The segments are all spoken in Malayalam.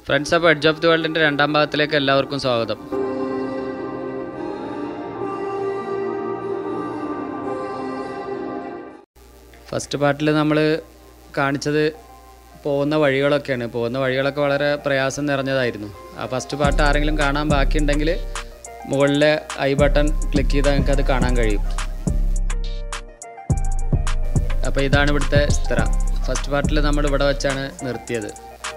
ഫ്രണ്ട്സ് അപ്പോൾ എഡ്ജ് ഓഫ് ദി വേൾഡിൻ്റെ രണ്ടാം ഭാഗത്തിലേക്ക് എല്ലാവർക്കും സ്വാഗതം ഫസ്റ്റ് പാർട്ടിൽ നമ്മൾ കാണിച്ചത് പോകുന്ന വഴികളൊക്കെയാണ് പോകുന്ന വഴികളൊക്കെ വളരെ പ്രയാസം നിറഞ്ഞതായിരുന്നു ആ ഫസ്റ്റ് പാർട്ട് ആരെങ്കിലും കാണാൻ ബാക്കിയുണ്ടെങ്കിൽ മുകളിലെ ഐ ബട്ടൺ ക്ലിക്ക് ചെയ്താൽ നിങ്ങൾക്ക് അത് കാണാൻ കഴിയും അപ്പോൾ ഇതാണ് ഇവിടുത്തെ സ്ഥിര ഫസ്റ്റ് പാർട്ടിൽ നമ്മൾ ഇവിടെ വെച്ചാണ് നിർത്തിയത്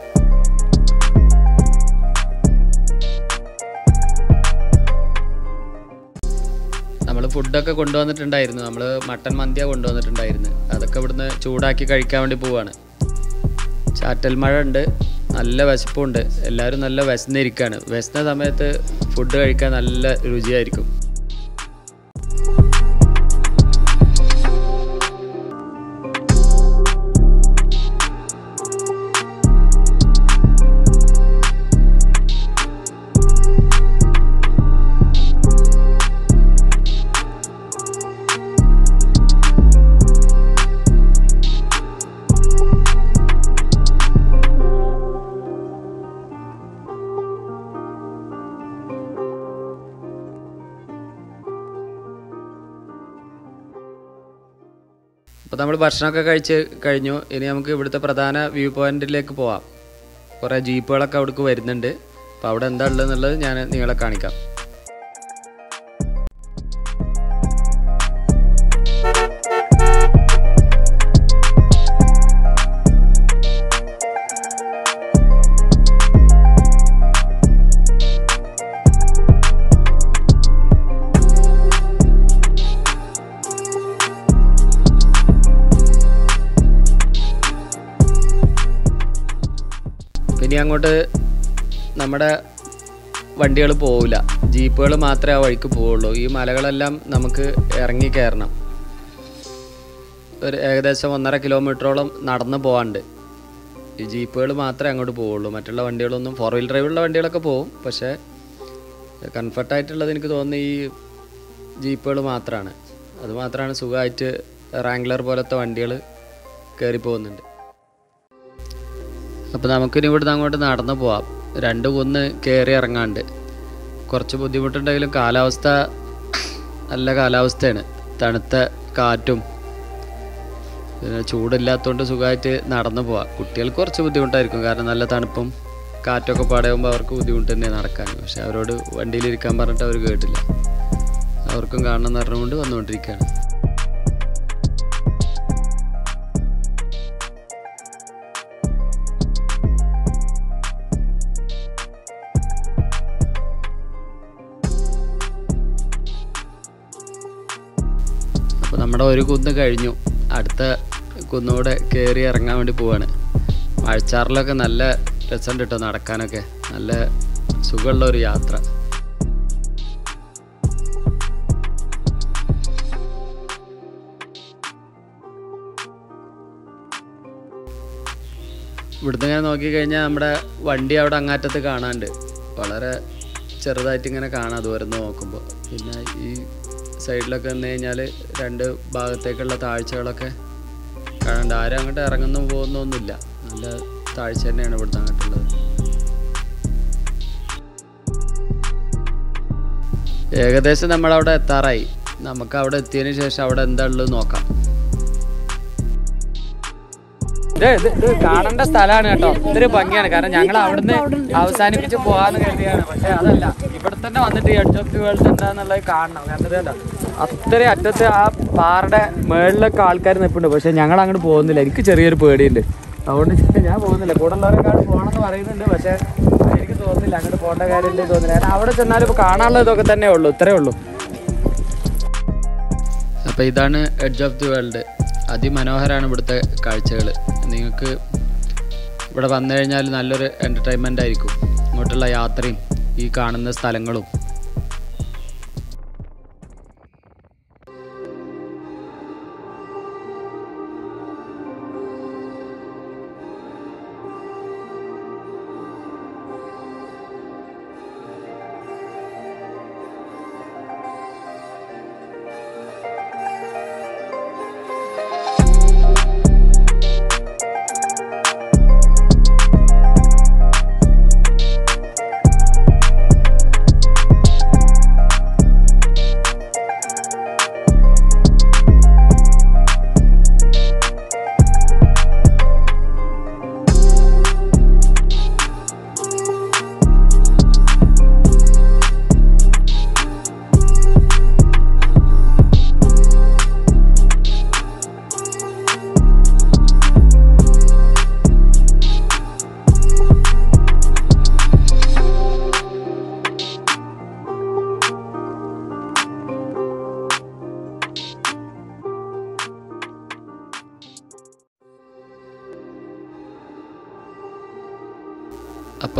നമ്മൾ ഫുഡൊക്കെ കൊണ്ടുവന്നിട്ടുണ്ടായിരുന്നു നമ്മൾ മട്ടൻ മന്തിയാണ് കൊണ്ടുവന്നിട്ടുണ്ടായിരുന്നു അതൊക്കെ ഇവിടുന്ന് ചൂടാക്കി കഴിക്കാൻ വേണ്ടി പോവാണ് ചാറ്റൽ മഴ ഉണ്ട് നല്ല വിശപ്പുണ്ട് എല്ലാവരും നല്ല വിശന്നിരിക്കുകയാണ് വിശന്ന സമയത്ത് ഫുഡ് കഴിക്കാൻ നല്ല രുചിയായിരിക്കും അപ്പോൾ നമ്മൾ ഭക്ഷണമൊക്കെ കഴിച്ച് കഴിഞ്ഞു ഇനി നമുക്ക് ഇവിടുത്തെ പ്രധാന വ്യൂ പോയിന്റിലേക്ക് പോവാം കുറേ ജീപ്പുകളൊക്കെ അവിടേക്ക് വരുന്നുണ്ട് അപ്പോൾ അവിടെ എന്താ ഉള്ളതെന്നുള്ളത് ഞാൻ നിങ്ങളെ കാണിക്കാം ഇനി അങ്ങോട്ട് നമ്മുടെ വണ്ടികൾ പോവില്ല ജീപ്പുകൾ മാത്രമേ ആ വഴിക്ക് പോവുള്ളൂ ഈ മലകളെല്ലാം നമുക്ക് ഇറങ്ങി കയറണം ഒരു ഏകദേശം ഒന്നര കിലോമീറ്ററോളം നടന്ന് പോകാണ്ട് ഈ ജീപ്പുകൾ മാത്രമേ അങ്ങോട്ട് പോവുള്ളൂ മറ്റുള്ള വണ്ടികളൊന്നും ഫോർ വീൽ ഡ്രൈവുള്ള വണ്ടികളൊക്കെ പോവും പക്ഷേ കംഫർട്ടായിട്ടുള്ളത് എനിക്ക് തോന്നുന്നു ഈ ജീപ്പുകൾ മാത്രമാണ് അത് മാത്രമാണ് സുഖമായിട്ട് റാങ്ക്ലർ പോലത്തെ വണ്ടികൾ കയറി പോകുന്നുണ്ട് അപ്പോൾ നമുക്കിനി ഇവിടുന്ന് അങ്ങോട്ട് നടന്നു പോവാം രണ്ട് കുന്ന് കയറി ഇറങ്ങാണ്ട് കുറച്ച് ബുദ്ധിമുട്ടുണ്ടെങ്കിലും കാലാവസ്ഥ നല്ല കാലാവസ്ഥയാണ് തണുത്ത കാറ്റും പിന്നെ ചൂടില്ലാത്തതുകൊണ്ട് സുഖമായിട്ട് നടന്നു പോവാം കുട്ടികൾക്ക് കുറച്ച് ബുദ്ധിമുട്ടായിരിക്കും കാരണം നല്ല തണുപ്പും കാറ്റൊക്കെ പാടയുമ്പോൾ അവർക്ക് ബുദ്ധിമുട്ട് തന്നെ നടക്കാൻ പക്ഷെ അവരോട് വണ്ടിയിലിരിക്കാൻ പറഞ്ഞിട്ട് അവർ കേട്ടില്ല അവർക്കും കാണണം എന്ന് പറഞ്ഞുകൊണ്ട് വന്നുകൊണ്ടിരിക്കുകയാണ് അപ്പോൾ നമ്മുടെ ഒരു കുന്ന് കഴിഞ്ഞു അടുത്ത കുന്നൂടെ കയറി ഇറങ്ങാൻ വേണ്ടി പോവാണ് മഴച്ചാറിലൊക്കെ നല്ല രസമുണ്ട് കേട്ടോ നടക്കാനൊക്കെ നല്ല സുഖമുള്ള ഒരു യാത്ര ഇവിടുന്ന് ഇങ്ങനെ നോക്കിക്കഴിഞ്ഞാൽ നമ്മുടെ വണ്ടി അവിടെ അങ്ങാറ്റത്ത് കാണാണ്ട് വളരെ ചെറുതായിട്ട് ഇങ്ങനെ കാണാം ദൂരം നിന്ന് നോക്കുമ്പോൾ പിന്നെ ഈ സൈഡിലൊക്കെ വന്നു കഴിഞ്ഞാൽ രണ്ട് ഭാഗത്തേക്കുള്ള താഴ്ചകളൊക്കെ കാണാണ്ട് ആരും അങ്ങോട്ട് ഇറങ്ങുന്നു പോകുന്നൊന്നുമില്ല നല്ല താഴ്ച തന്നെയാണ് ഇവിടുത്തെ അങ്ങോട്ടുള്ളത് ഏകദേശം നമ്മളവിടെ എത്താറായി നമുക്ക് അവിടെ എത്തിയതിന് ശേഷം അവിടെ എന്താ ഉള്ളത് നോക്കാം ഇത് ഇത് ഇത് കാണേണ്ട സ്ഥലമാണ് കേട്ടോ ഇതൊരു ഭംഗിയാണ് കാരണം ഞങ്ങൾ അവിടുന്ന് അവസാനിപ്പിച്ച് പോകാന്ന് കരുതിയാണ് പക്ഷെ അതല്ല ഇവിടെ തന്നെ വന്നിട്ട് ഈ എഡ്ജ് ഓഫ് ദി വേൾഡ് എന്താന്നുള്ളത് കാണണം കാരണം ഇതല്ല അത്രയും അറ്റത്ത് ആ പാറയുടെ മേളിലൊക്കെ ആൾക്കാർ നിൽപ്പുണ്ട് പക്ഷെ ഞങ്ങൾ അങ്ങോട്ട് പോകുന്നില്ല എനിക്ക് ചെറിയൊരു പേടിയുണ്ട് അതുകൊണ്ട് ഞാൻ പോകുന്നില്ല കൂടെ ഉള്ളവരെക്കാൾ പോകണമെന്ന് പറയുന്നുണ്ട് പക്ഷെ എനിക്ക് തോന്നുന്നില്ല അങ്ങോട്ട് പോകേണ്ട കാര്യമുണ്ട് തോന്നുന്നില്ല കാരണം അവിടെ ചെന്നാലും ഇപ്പോൾ കാണാനുള്ള ഇതൊക്കെ തന്നെ ഉള്ളൂ ഇത്രേ ഉള്ളൂ അപ്പോൾ ഇതാണ് എഡ്ജ് ഓഫ് ദി വേൾഡ് അതിമനോഹരമാണ് ഇവിടുത്തെ കാഴ്ചകൾ നിങ്ങൾക്ക് ഇവിടെ വന്നു കഴിഞ്ഞാൽ നല്ലൊരു എൻ്റർടൈൻമെൻ്റ് ആയിരിക്കും ഇങ്ങോട്ടുള്ള യാത്രയും ഈ കാണുന്ന സ്ഥലങ്ങളും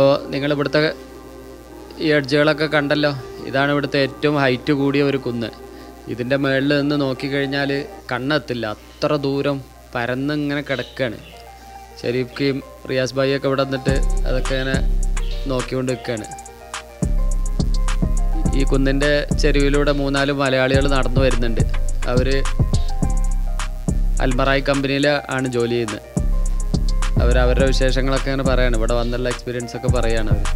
ഇപ്പോൾ നിങ്ങൾ ഇവിടുത്തെ ഈ എഡ്ജുകളൊക്കെ കണ്ടല്ലോ ഇതാണ് ഇവിടുത്തെ ഏറ്റവും ഹൈറ്റ് കൂടിയ ഒരു കുന്ന് ഇതിൻ്റെ മുകളിൽ നിന്ന് നോക്കിക്കഴിഞ്ഞാൽ കണ്ണെത്തില്ല അത്ര ദൂരം പരന്ന് ഇങ്ങനെ കിടക്കുകയാണ് ഷെരീഫ്ക്കും റിയാസ് ഭായി ഒക്കെ ഇവിടെ വന്നിട്ട് അതൊക്കെ ഇങ്ങനെ നോക്കിക്കൊണ്ട് നിൽക്കുകയാണ് ഈ കുന്നിൻ്റെ ചെരുവിലൂടെ മൂന്നാല് മലയാളികൾ നടന്നു വരുന്നുണ്ട് അവർ അൽമറായി കമ്പനിയിൽ ആണ് ജോലി ചെയ്യുന്നത് അവർ അവരുടെ വിശേഷങ്ങളൊക്കെ അങ്ങനെ പറയാണ് ഇവിടെ വന്നുള്ള എക്സ്പീരിയൻസ് ഒക്കെ പറയാണ് അവർ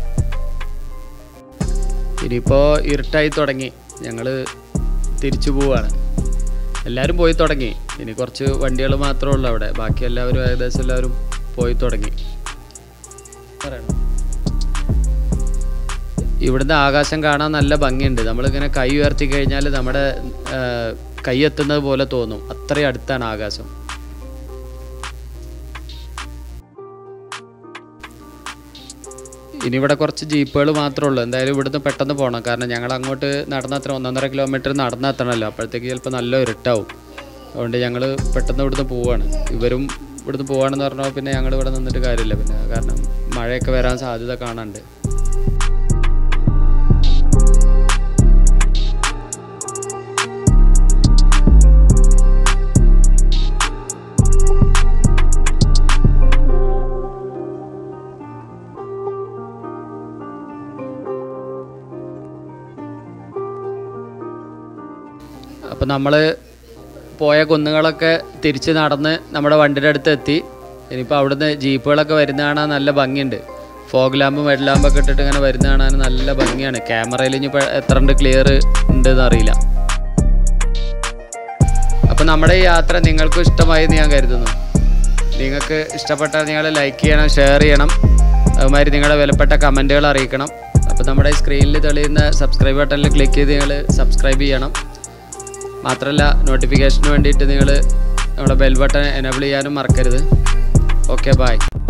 ഇനിയിപ്പോൾ ഇരുട്ടായി തുടങ്ങി ഞങ്ങൾ തിരിച്ചു പോവാണ് എല്ലാവരും പോയി തുടങ്ങി ഇനി കുറച്ച് വണ്ടികൾ മാത്രമേ ഉള്ളൂ അവിടെ ബാക്കി എല്ലാവരും ഏകദേശം എല്ലാവരും പോയി തുടങ്ങി പറയണം ഇവിടുന്ന് ആകാശം കാണാൻ നല്ല ഭംഗിയുണ്ട് നമ്മളിങ്ങനെ കൈ ഉയർത്തി കഴിഞ്ഞാൽ നമ്മുടെ ആ, കൈ എത്തുന്നത് പോലെ തോന്നും അത്രയും അടുത്താണ് ആകാശം ഇനി ഇവിടെ കുറച്ച് ജീപ്പുകൾ മാത്രമേ ഉള്ളൂ എന്തായാലും ഇവിടുന്ന് പെട്ടെന്ന് പോകണം കാരണം ഞങ്ങൾ അങ്ങോട്ട് നടന്നത്ര ഒന്നൊന്നര കിലോമീറ്റർ നടന്നെത്തണമല്ലോ അപ്പോഴത്തേക്ക് ചിലപ്പോൾ നല്ല ഇരുട്ടാവും അതുകൊണ്ട് ഞങ്ങൾ പെട്ടെന്ന് ഇവിടുന്ന് പോവാണ് ഇവരും ഇവിടുന്ന് പോവാണെന്ന് പറഞ്ഞാൽ പിന്നെ ഞങ്ങൾ ഇവിടെ നിന്നിട്ട് കാര്യമില്ല പിന്നെ കാരണം മഴയൊക്കെ വരാൻ സാധ്യത കാണാണ്ട് അപ്പോൾ നമ്മൾ പോയ കുന്നുകളൊക്കെ തിരിച്ച് നടന്ന് നമ്മുടെ വണ്ടിയുടെ അടുത്ത് എത്തി ഇനിയിപ്പോൾ അവിടുന്ന് ജീപ്പുകളൊക്കെ വരുന്ന കാണാൻ നല്ല ഭംഗിയുണ്ട് ഫോഗ് ലാമ്പും ഹെഡ് ലാമ്പൊക്കെ ഇട്ടിട്ട് ഇങ്ങനെ വരുന്ന കാണാൻ നല്ല ഭംഗിയാണ് ക്യാമറയിൽ ഇനിയിപ്പോൾ എത്ര ഉണ്ട് ക്ലിയർ ഉണ്ടെന്ന് അറിയില്ല അപ്പോൾ നമ്മുടെ ഈ യാത്ര നിങ്ങൾക്കും ഇഷ്ടമായി എന്ന് ഞാൻ കരുതുന്നു നിങ്ങൾക്ക് ഇഷ്ടപ്പെട്ടാൽ നിങ്ങൾ ലൈക്ക് ചെയ്യണം ഷെയർ ചെയ്യണം അതുമാതിരി നിങ്ങളുടെ വിലപ്പെട്ട കമൻറ്റുകൾ അറിയിക്കണം അപ്പോൾ നമ്മുടെ സ്ക്രീനിൽ തെളിയുന്ന സബ്സ്ക്രൈബ് ബട്ടണിൽ ക്ലിക്ക് ചെയ്ത് നിങ്ങൾ സബ്സ്ക്രൈബ് ചെയ്യണം മാത്രമല്ല നോട്ടിഫിക്കേഷന് വേണ്ടിയിട്ട് നിങ്ങൾ നമ്മുടെ ബെൽ ബട്ടൺ എനേബിൾ ചെയ്യാനും മറക്കരുത് ഓക്കെ ബായ്